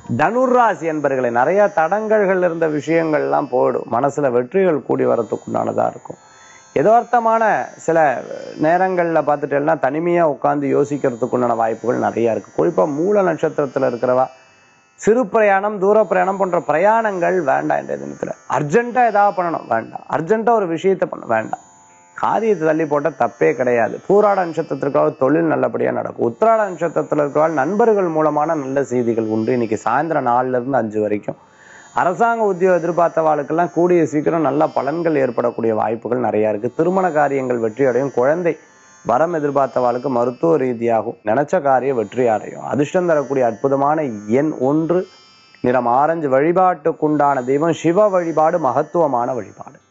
தனுர்ராசி என்பர்களை நிறைய தடங்கல்கள் இருந்த விஷயங்கள்லாம் போயிடும் மனசுல வெற்றிகள் கூடி வரத்துக்குண்டானதா இருக்கும் யதார்த்தமான சில நேரங்கள்ல பார்த்துட்டேன்னா தனிமையா உட்கார்ந்து யோசிக்கிறதுக்குண்டான வாய்ப்புகள் நிறைய இருக்கு குறிப்பா மூல நட்சத்திரத்துல இருக்கிறவா சிறு பிரயாணம் தூர பிரயாணம் போன்ற பிரயாணங்கள் வேண்டாம் இந்த தினத்துல அர்ஜென்ட்டா ஏதாவது பண்ணணும் வேண்டாம் அர்ஜென்ட்டா ஒரு விஷயத்தை பண்ண வேண்டாம் காரியத்தை தள்ளி போட்ட தப்பே கிடையாது பூராட நட்சத்திரத்திற்காக தொழில் நல்லபடியா நடக்கும் உத்திராட நட்சத்திரத்தில் இருக்கிறவங்க நண்பர்கள் மூலமான நல்ல செய்திகள் உண்டு இன்னைக்கு சாயந்தரம் நாலுல இருந்து அஞ்சு வரைக்கும் அரசாங்க உத்தியோகம் எதிர்பார்த்தவாளுக்கெல்லாம் கூடிய சீக்கிரம் நல்ல பலன்கள் ஏற்படக்கூடிய வாய்ப்புகள் நிறைய இருக்கு திருமண காரியங்கள் வெற்றி அடையும் குழந்தை வரம் எதிர்பார்த்தவாளுக்கு மருத்துவ ரீதியாகும் நினைச்ச காரியம் வெற்றி அடையும் அதிர்ஷ்டம் தரக்கூடிய அற்புதமான எண் ஒன்று நிறம் ஆரஞ்சு வழிபாட்டுக்குண்டான தெய்வம் சிவ வழிபாடு மகத்துவமான வழிபாடு